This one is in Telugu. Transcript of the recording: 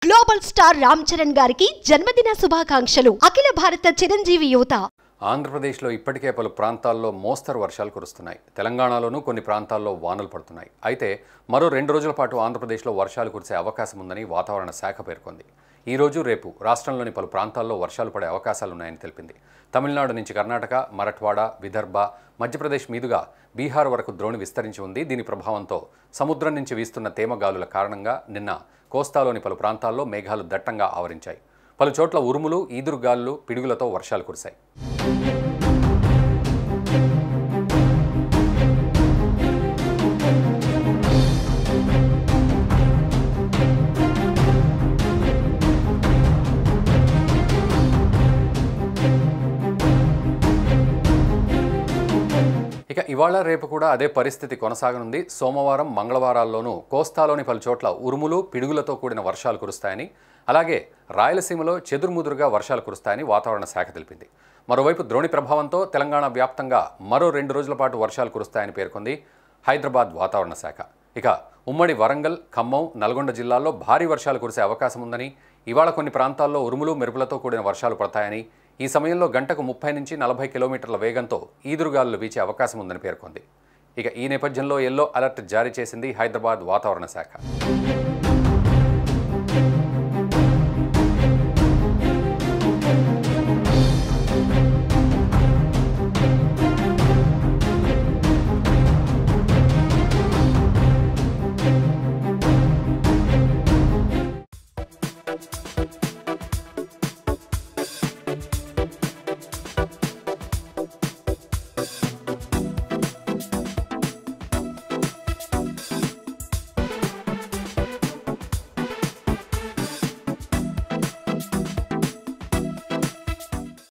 గ్లోబల్ స్టార్ రామ్ చరణ్ గారికి జన్మదిన శుభాకాంక్షలు అఖిల భారత చిరంజీవి యువత ఆంధ్రప్రదేశ్లో ఇప్పటికే పలు ప్రాంతాల్లో మోస్తరు వర్షాలు కురుస్తున్నాయి తెలంగాణలోనూ కొన్ని ప్రాంతాల్లో వానలు పడుతున్నాయి అయితే మరో రెండు రోజుల పాటు ఆంధ్రప్రదేశ్లో వర్షాలు కురిసే అవకాశం ఉందని వాతావరణ శాఖ పేర్కొంది ఈ రోజు రేపు రాష్ట్రంలోని పలు ప్రాంతాల్లో వర్షాలు పడే అవకాశాలున్నాయని తెలిపింది తమిళనాడు నుంచి కర్ణాటక మరఠ్వాడ విదర్భ మధ్యప్రదేశ్ మీదుగా బీహార్ వరకు ద్రోణి విస్తరించి ఉంది దీని ప్రభావంతో సముద్రం నుంచి వీస్తున్న తేమ గాలుల కారణంగా నిన్న కోస్తాలోని పలు ప్రాంతాల్లో మేఘాలు దట్టంగా ఆవరించాయి పలు చోట్ల ఉరుములు ఈదురుగాలులు పిడుగులతో వర్షాలు కురిశాయి ఇక ఇవాళ రేపు కూడా అదే పరిస్థితి కొనసాగనుంది సోమవారం మంగళవారాల్లోనూ కోస్తాలోని పలు చోట్ల ఉరుములు పిడుగులతో కూడిన వర్షాలు కురుస్తాయని అలాగే రాయలసీమలో చెదురుముదురుగా వర్షాలు కురుస్తాయని వాతావరణ శాఖ తెలిపింది మరోవైపు ద్రోణి ప్రభావంతో తెలంగాణ వ్యాప్తంగా మరో రెండు రోజుల పాటు వర్షాలు కురుస్తాయని పేర్కొంది హైదరాబాద్ వాతావరణ శాఖ ఇక ఉమ్మడి వరంగల్ ఖమ్మం నల్గొండ జిల్లాల్లో భారీ వర్షాలు కురిసే అవకాశం ఉందని ఇవాళ కొన్ని ప్రాంతాల్లో ఉరుములు మెరుపులతో కూడిన వర్షాలు పడతాయని ఈ సమయంలో గంటకు ముప్పై నుంచి నలభై కిలోమీటర్ల వేగంతో ఈదురుగాలులు వీచే అవకాశం ఉందని పేర్కొంది ఇక ఈ నేపథ్యంలో ఎల్లో అలర్ట్ జారీ చేసింది హైదరాబాద్ వాతావరణ శాఖ